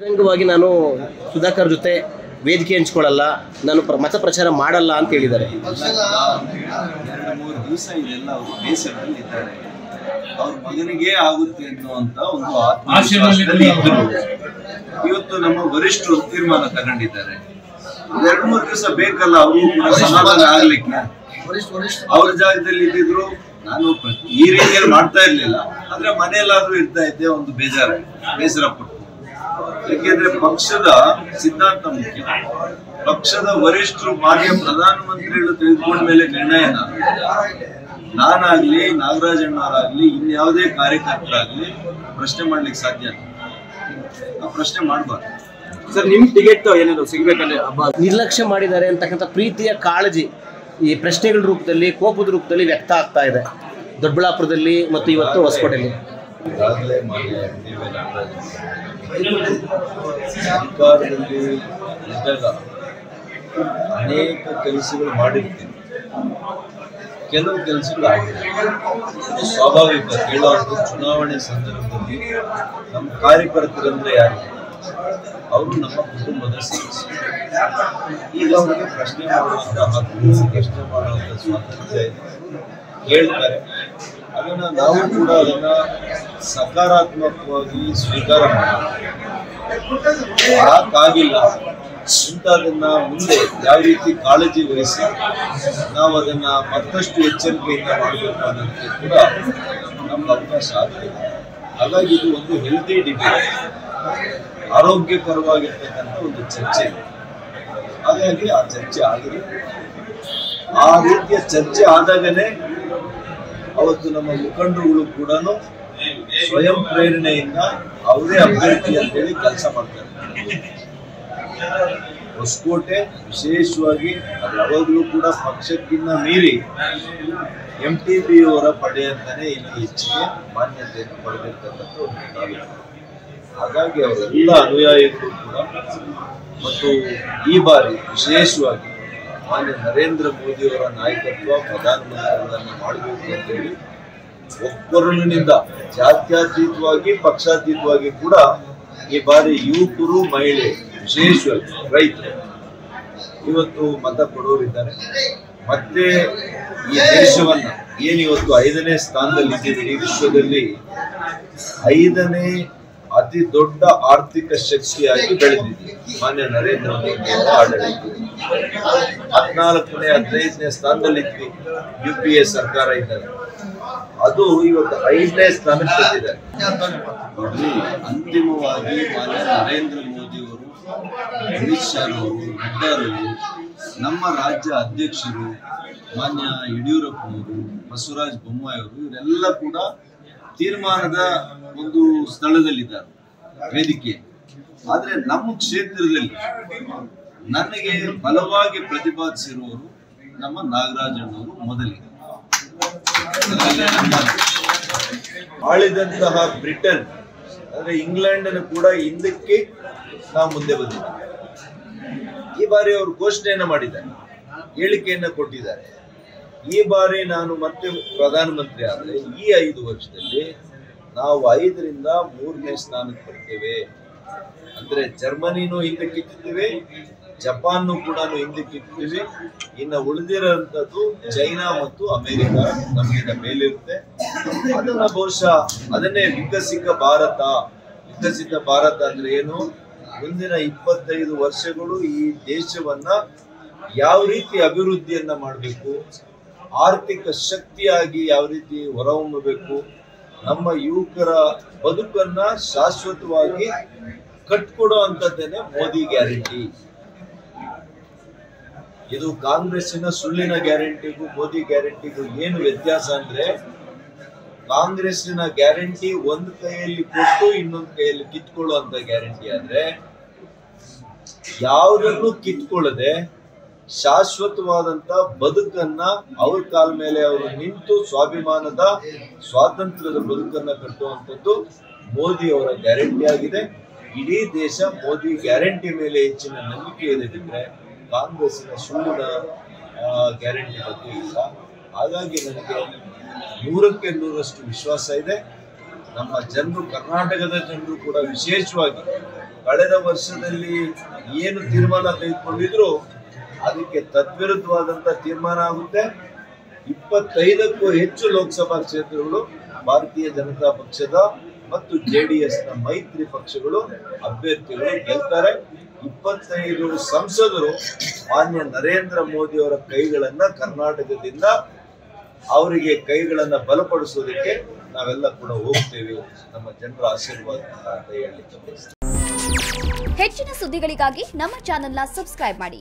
ಬಹಿರಂಗವಾಗಿ ನಾನು ಸುಧಾಕರ್ ಜೊತೆ ವೇದಿಕೆ ಹಂಚ್ಕೊಳ್ಳಲ್ಲ ನಾನು ಪ್ರ- ಮತ ಪ್ರಚಾರ ಮಾಡಲ್ಲ ಅಂತ ಹೇಳಿದ್ದಾರೆ ಎರಡು ಮೂರು ದಿವಸ ಇದೆಲ್ಲ ಅವರು ಬೇಸರದಲ್ಲಿ ಇದ್ದಾರೆ ಅವ್ರ ಮಗನಿಗೆ ಆಗುತ್ತೆ ಅನ್ನುವಂತ ಒಂದು ಆತ್ಮವಿಶ್ವಾಸದಲ್ಲಿ ಇದ್ರು ಇವತ್ತು ನಮ್ಮ ವರಿಷ್ಠರು ತೀರ್ಮಾನ ತಗೊಂಡಿದ್ದಾರೆ ಎರಡು ಮೂರು ದಿವಸ ಬೇಕಲ್ಲ ಅವರು ಕೂಡ ಸಮಾಧಾನ ಆಗ್ಲಿಕ್ಕೆ ಅವ್ರ ಜಾಗದಲ್ಲಿ ಇದ್ದಿದ್ರು ನಾನು ಪ್ರ- ಈ ರೀತಿಯಲ್ಲಿ ಮಾಡ್ತಾ ಇರ್ಲಿಲ್ಲ ಆದ್ರೆ ಮನೆಯಲ್ಲಾದ್ರೂ ಇರ್ತಾ ಇದ್ದೆ ಒಂದು ಬೇಜಾರ ಬೇಸರ ಪಟ್ಟು ಯಾಕೆಂದ್ರೆ ಪಕ್ಷದ ಸಿದ್ಧಾಂತ ಮುಖ್ಯ ಪಕ್ಷದ ವರಿಷ್ಠರು ಮಾನ್ಯ ಪ್ರಧಾನಮಂತ್ರಿಗಳು ತೆಗೆದುಕೊಂಡ ಮೇಲೆ ನಿರ್ಣಯನ ನಾನಾಗ್ಲಿ ನಾಗರಾಜಣ್ಣವರಾಗ್ಲಿ ಇನ್ಯಾವುದೇ ಕಾರ್ಯಕರ್ತರಾಗ್ಲಿ ಪ್ರಶ್ನೆ ಮಾಡ್ಲಿಕ್ಕೆ ಸಾಧ್ಯ ಇಲ್ಲ. ಆ ಪ್ರಶ್ನೆ ಮಾಡಬಾರ್ದು ಸರ್ ನಿಮ್ ಟಿಕೆಟ್ ಏನಾದ್ರು ಸಿಗ್ಬೇಕಂದ್ರೆ ಹಬ್ಬ ನಿರ್ಲಕ್ಷ್ಯ ಮಾಡಿದ್ದಾರೆ ಅಂತಕ್ಕಂಥ ಪ್ರೀತಿಯ ಕಾಳಜಿ ಈ ಪ್ರಶ್ನೆಗಳ ರೂಪದಲ್ಲಿ ಕೋಪದ ರೂಪದಲ್ಲಿ ವ್ಯಕ್ತ ಆಗ್ತಾ ಇದೆ ದೊಡ್ಡಬಳ್ಳಾಪುರದಲ್ಲಿ ಮತ್ತು ಇವತ್ತು ಹೊಸಕೋಟೆಯಲ್ಲಿ ಈಗಾಗಲೇ ಮಾನ್ಯ ಡಿ ವಿ ನಾಗರಾಜ್ ಸರ್ಕಾರದಲ್ಲಿ ಇದ್ದಾಗ ಅನೇಕ ಕೆಲಸಗಳು ಮಾಡಿರ್ತೀನಿ ಕೆಲವು ಕೆಲಸಗಳು ಆಗಿಲ್ಲ ಇದು ಸ್ವಾಭಾವಿಕ ಕೇಳೋದು ಚುನಾವಣೆ ಸಂದರ್ಭದಲ್ಲಿ ನಮ್ಮ ಕಾರ್ಯಕರ್ತರಂದ್ರೆ ಯಾರು ಅವರು ನಮ್ಮ ಕುಟುಂಬದ ಸದಸ್ಯರು ಈಗ ಅವರಿಗೆ ಪ್ರಶ್ನೆ ಮಾಡುವಂತ ಹಕ್ಕು ಪ್ರಶ್ನೆ ಮಾಡುವಂತ ಸ್ವಾತಂತ್ರ್ಯ ಇದೆ ಹೇಳ್ತಾರೆ ಅದನ್ನ ನಾವು ಕೂಡ ಅದನ್ನ ಸಕಾರಾತ್ಮಕವಾಗಿ ಸ್ವೀಕಾರ ಮಾಡ್ತೀವಿ ಯಾಕಾಗಿಲ್ಲ ಇಂಥದನ್ನ ಮುಂದೆ ಯಾವ ರೀತಿ ಕಾಳಜಿ ವಹಿಸಿ ನಾವು ಅದನ್ನ ಮತ್ತಷ್ಟು ಎಚ್ಚರಿಕೆಯಿಂದ ಮಾಡಬೇಕು ಅನ್ನೋದಕ್ಕೆ ಕೂಡ ನಮ್ಮ ಅವಕಾಶ ಆಗ್ತದೆ ಹಾಗಾಗಿ ಇದು ಒಂದು ಹೆಲ್ದಿ ಡಿಬೇಟ್ ಆರೋಗ್ಯಕರವಾಗಿರ್ತಕ್ಕಂಥ ಒಂದು ಚರ್ಚೆ ಹಾಗಾಗಿ ಆ ಚರ್ಚೆ ಆಗಿದೆ ಆ ರೀತಿಯ ಚರ್ಚೆ ಆದಾಗನೇ ಅವತ್ತು ನಮ್ಮ ಮುಖಂಡರುಗಳು ಕೂಡ ಸ್ವಯಂ ಪ್ರೇರಣೆಯಿಂದ ಅವರೇ ಅಭ್ಯರ್ಥಿ ಅಂತೇಳಿ ಕೆಲಸ ಮಾಡ್ತಾರೆ ಹೊಸಕೋಟೆ ವಿಶೇಷವಾಗಿ ಅದು ಯಾವಾಗಲೂ ಕೂಡ ಪಕ್ಷಕ್ಕಿಂತ ಮೀರಿ ಎಂ ಟಿ ಬಿ ಅವರ ಪಡೆ ಅಂತಾನೆ ಇಲ್ಲಿ ಹೆಚ್ಚಿಗೆ ಮಾನ್ಯತೆಯನ್ನು ಪಡೆದಿರ್ತಕ್ಕಂಥ ಒಂದು ತಾಲೂಕು ಹಾಗಾಗಿ ಅವರೆಲ್ಲ ಅನುಯಾಯಿಗಳು ಕೂಡ ಮತ್ತು ಈ ಬಾರಿ ವಿಶೇಷವಾಗಿ ಮಾನ್ಯ ನರೇಂದ್ರ ಮೋದಿ ಅವರ ನಾಯಕತ್ವ ಪ್ರಧಾನಮಂತ್ರಿಗಳನ್ನ ಮಾಡಬೇಕು ಅಂತೇಳಿ ಒಕ್ಕೊರಲಿನಿಂದ ಜಾತ್ಯತೀತವಾಗಿ ಪಕ್ಷಾತೀತವಾಗಿ ಕೂಡ ಈ ಬಾರಿ ಯುವಕರು ಮಹಿಳೆ ವಿಶೇಷವಾಗಿ ರೈತರು ಇವತ್ತು ಮತ ಕೊಡೋರಿದ್ದಾರೆ ಮತ್ತೆ ಈ ದೇಶವನ್ನ ಏನ್ ಇವತ್ತು ಐದನೇ ಸ್ಥಾನದಲ್ಲಿ ಇದ್ದೀವಿ ಇಡೀ ವಿಶ್ವದಲ್ಲಿ ಐದನೇ ಅತಿ ದೊಡ್ಡ ಆರ್ಥಿಕ ಶಕ್ತಿಯಾಗಿ ಬೆಳೆದಿದೆ ಮಾನ್ಯ ನರೇಂದ್ರ ಮೋದಿ ಅವರ ಆಡಳಿತ ಹದಿನಾಲ್ಕನೇ ಹದಿನೈದನೇ ಸ್ಥಾನದಲ್ಲಿದ್ವಿ ಯು ಪಿ ಎ ಸರ್ಕಾರ ಇದ್ದಾಗ ಅದು ಇವತ್ತು ಐದನೇ ಸ್ಥಾನಕ್ಕೆ ಬಂದಿದೆ ನೋಡ್ರಿ ಅಂತಿಮವಾಗಿ ಮಾನ್ಯ ನರೇಂದ್ರ ಮೋದಿ ಅವರು ಅಮಿತ್ ಶಾ ಅವರು ನಡ್ಡಾರು ನಮ್ಮ ರಾಜ್ಯ ಅಧ್ಯಕ್ಷರು ಮಾನ್ಯ ಯಡಿಯೂರಪ್ಪನವರು ಬಸವರಾಜ ಬೊಮ್ಮಾಯಿ ಅವರು ಇವರೆಲ್ಲ ಕೂಡ ತೀರ್ಮಾನದ ಒಂದು ಸ್ಥಳದಲ್ಲಿದ್ದಾರೆ ವೇದಿಕೆ ಆದ್ರೆ ನಮ್ಮ ಕ್ಷೇತ್ರದಲ್ಲಿ ನನಗೆ ಬಲವಾಗಿ ಪ್ರತಿಪಾದಿಸಿರುವವರು ನಮ್ಮ ನಾಗರಾಜಣ್ಣವರು ಮೊದಲಿಗೆ ಅದರಲ್ಲಿ ನಮ್ಮ ಆಳಿದಂತಹ ಬ್ರಿಟನ್ ಅಂದ್ರೆ ಇಂಗ್ಲೆಂಡ್ ಅನ್ನು ಕೂಡ ಹಿಂದಕ್ಕೆ ನಾವು ಮುಂದೆ ಬಂದಿದ್ದೀವಿ ಈ ಬಾರಿ ಅವರು ಘೋಷಣೆಯನ್ನ ಮಾಡಿದ್ದಾರೆ ಹೇಳಿಕೆಯನ್ನ ಕೊಟ್ಟಿದ್ದಾರೆ ಈ ಬಾರಿ ನಾನು ಮತ್ತೆ ಪ್ರಧಾನಮಂತ್ರಿ ಆದ್ರೆ ಈ ಐದು ವರ್ಷದಲ್ಲಿ ನಾವು ಐದರಿಂದ ಮೂರನೇ ಸ್ಥಾನಕ್ಕೆ ಬರ್ತೇವೆ ಅಂದ್ರೆ ಜರ್ಮನಿನೂ ಹಿಂದಕ್ಕಿಟ್ಟಿದ್ದೇವೆ ಜಪಾನ್ ಕೂಡ ಹಿಂದಕ್ಕಿಟ್ಟಿದ್ದೀವಿ ಇನ್ನು ಉಳಿದಿರೋಂಥದ್ದು ಚೈನಾ ಮತ್ತು ಅಮೆರಿಕ ನಮಗಿಂತ ಮೇಲಿರುತ್ತೆ ಅದನ್ನ ಬಹುಶಃ ಅದನ್ನೇ ವಿಕಸಿತ ಭಾರತ ವಿಕಸಿತ ಭಾರತ ಅಂದ್ರೆ ಏನು ಮುಂದಿನ ಇಪ್ಪತ್ತೈದು ವರ್ಷಗಳು ಈ ದೇಶವನ್ನ ಯಾವ ರೀತಿ ಅಭಿವೃದ್ಧಿಯನ್ನ ಮಾಡಬೇಕು ಆರ್ಥಿಕ ಶಕ್ತಿಯಾಗಿ ಯಾವ ರೀತಿ ಹೊರಹೊಮ್ಮಬೇಕು ನಮ್ಮ ಯುವಕರ ಬದುಕನ್ನ ಶಾಶ್ವತವಾಗಿ ಕಟ್ಕೊಡೋ ಅಂತದ್ದೇನೆ ಮೋದಿ ಗ್ಯಾರಂಟಿ ಇದು ಕಾಂಗ್ರೆಸ್ಸಿನ ಸುಳ್ಳಿನ ಗ್ಯಾರಂಟಿಗೂ ಮೋದಿ ಗ್ಯಾರಂಟಿಗೂ ಏನು ವ್ಯತ್ಯಾಸ ಅಂದ್ರೆ ಕಾಂಗ್ರೆಸ್ಸಿನ ಗ್ಯಾರಂಟಿ ಒಂದು ಕೈಯಲ್ಲಿ ಕೊಟ್ಟು ಇನ್ನೊಂದು ಕೈಯಲ್ಲಿ ಕಿತ್ಕೊಳ್ಳುವಂತ ಗ್ಯಾರಂಟಿ ಆದ್ರೆ ಯಾವುದನ್ನು ಕಿತ್ಕೊಳ್ಳದೆ ಶಾಶ್ವತವಾದಂತ ಬದುಕನ್ನ ಅವ್ರ ಕಾಲ ಮೇಲೆ ಅವರು ನಿಂತು ಸ್ವಾಭಿಮಾನದ ಸ್ವಾತಂತ್ರ್ಯದ ಬದುಕನ್ನ ಕಟ್ಟುವಂಥದ್ದು ಮೋದಿ ಅವರ ಗ್ಯಾರಂಟಿ ಆಗಿದೆ ಇಡೀ ದೇಶ ಮೋದಿ ಗ್ಯಾರಂಟಿ ಮೇಲೆ ಹೆಚ್ಚಿನ ನಂಬಿಕೆ ಇದೆ ಬಿಟ್ರೆ ಕಾಂಗ್ರೆಸ್ಸಿನ ಸುಳ್ಳಿನ ಗ್ಯಾರಂಟಿ ಬಗ್ಗೆ ಇಲ್ಲ ಹಾಗಾಗಿ ನನಗೆ ನೂರಕ್ಕೆ ನೂರಷ್ಟು ವಿಶ್ವಾಸ ಇದೆ ನಮ್ಮ ಜನರು ಕರ್ನಾಟಕದ ಜನರು ಕೂಡ ವಿಶೇಷವಾಗಿ ಕಳೆದ ವರ್ಷದಲ್ಲಿ ಏನು ತೀರ್ಮಾನ ತೆಗೆದುಕೊಂಡಿದ್ರು ಅದಕ್ಕೆ ತದ್ವಿರುದ್ಧವಾದಂತ ತೀರ್ಮಾನ ಆಗುತ್ತೆ ಇಪ್ಪತ್ತೈದಕ್ಕೂ ಹೆಚ್ಚು ಲೋಕಸಭಾ ಕ್ಷೇತ್ರಗಳು ಭಾರತೀಯ ಜನತಾ ಪಕ್ಷದ ಮತ್ತು ಜೆ ಡಿ ಎಸ್ನ ಮೈತ್ರಿ ಪಕ್ಷಗಳು ಅಭ್ಯರ್ಥಿಗಳು ಗೆಲ್ತಾರೆ ಇಪ್ಪತ್ತೈದು ಸಂಸದರು ಮಾನ್ಯ ನರೇಂದ್ರ ಮೋದಿ ಅವರ ಕೈಗಳನ್ನ ಕರ್ನಾಟಕದಿಂದ ಅವರಿಗೆ ಕೈಗಳನ್ನ ಬಲಪಡಿಸೋದಕ್ಕೆ ನಾವೆಲ್ಲ ಕೂಡ ಹೋಗ್ತೇವೆ ನಮ್ಮ ಜನರ ಆಶೀರ್ವಾದ ಅಂತ ಹೇಳಲಿಕ್ಕೆ ಬಯಸ್ತೇನೆ. ಹೆಚ್ಚಿನ ಸುದ್ದಿಗಳಿಗಾಗಿ ನಮ್ಮ ಚಾನೆಲ್ನ ಸಬ್ಸ್ಕ್ರೈಬ್ ಮಾಡಿ